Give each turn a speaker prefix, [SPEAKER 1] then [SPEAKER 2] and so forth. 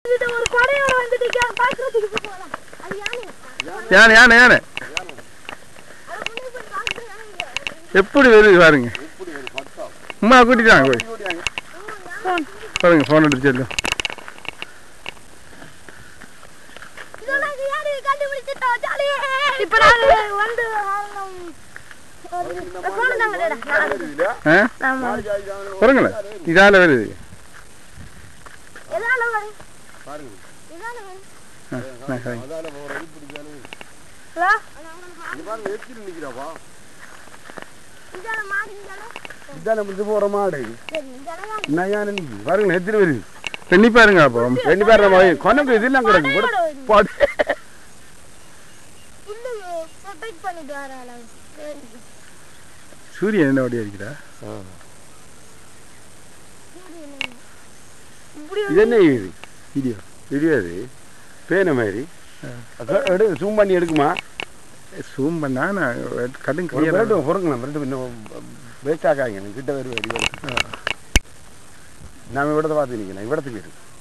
[SPEAKER 1] இது ஒரு கொடையோட வந்துட்டு பாக்குறதுக்கு போகலாம் அது யானை
[SPEAKER 2] யானை யானை யானை
[SPEAKER 1] அதை கொண்டு போய் பார்க்கறது
[SPEAKER 2] எப்படி வருது பாருங்க அம்மா கூட்டிட்டு வாங்க போய் பாருங்க ஃபோன் எடுத்து செல்லும்
[SPEAKER 1] இதெல்லாம் இது யாரு கண்டுபிடிச்சிட்டோம் ஜாலியே இப்ப நாங்க வந்து போன தாங்க
[SPEAKER 2] ஆ
[SPEAKER 1] ஆமா
[SPEAKER 2] பாருங்களேன் இதால வருது
[SPEAKER 1] எதால வரும் எதால வரும்
[SPEAKER 2] ஆ, ஆ, சரிங்க.
[SPEAKER 1] ஹலோ
[SPEAKER 3] நிக்கிறாப்பா
[SPEAKER 1] இதால மாடு இதால
[SPEAKER 3] இதான இது போற மாடு
[SPEAKER 1] சரி இதால வாங்க.
[SPEAKER 3] நான் யானை நிக்கி பாருங்க எத்தனை வருது
[SPEAKER 2] எண்ணி பாருங்க அப்போ
[SPEAKER 3] ரெண்டு பேர் நம்ம கொனக்கு இதெல்லாம் கிடக்கு கூட
[SPEAKER 1] கொடையோட வருது.
[SPEAKER 3] போடு.
[SPEAKER 1] புல்லு ப்ரொடெக்ட் பண்ணிட்டு வராளா சரி
[SPEAKER 2] சூரியன் என்ன ஓடி அடிக்கிறா
[SPEAKER 1] இப்படி
[SPEAKER 3] இது என்ன இது
[SPEAKER 2] வீடியோ
[SPEAKER 3] வீடியோ அது பேன மாதிரி அக்கா, எடு ஜூம் பண்ணி எடுக்குமா
[SPEAKER 2] ஜூம் பண்ணா நான் கடும்
[SPEAKER 3] ஒரு
[SPEAKER 2] கிளியர்
[SPEAKER 3] மிரட்டு பொறுங்களேன் மிரட்டு இன்னும் வேஸ்ட் ஆகாங்க கிட்ட வருவாரு நாம இவிடத்தை பார்த்து நிற்கலாம் இவிடத்துக்கு இருக்கு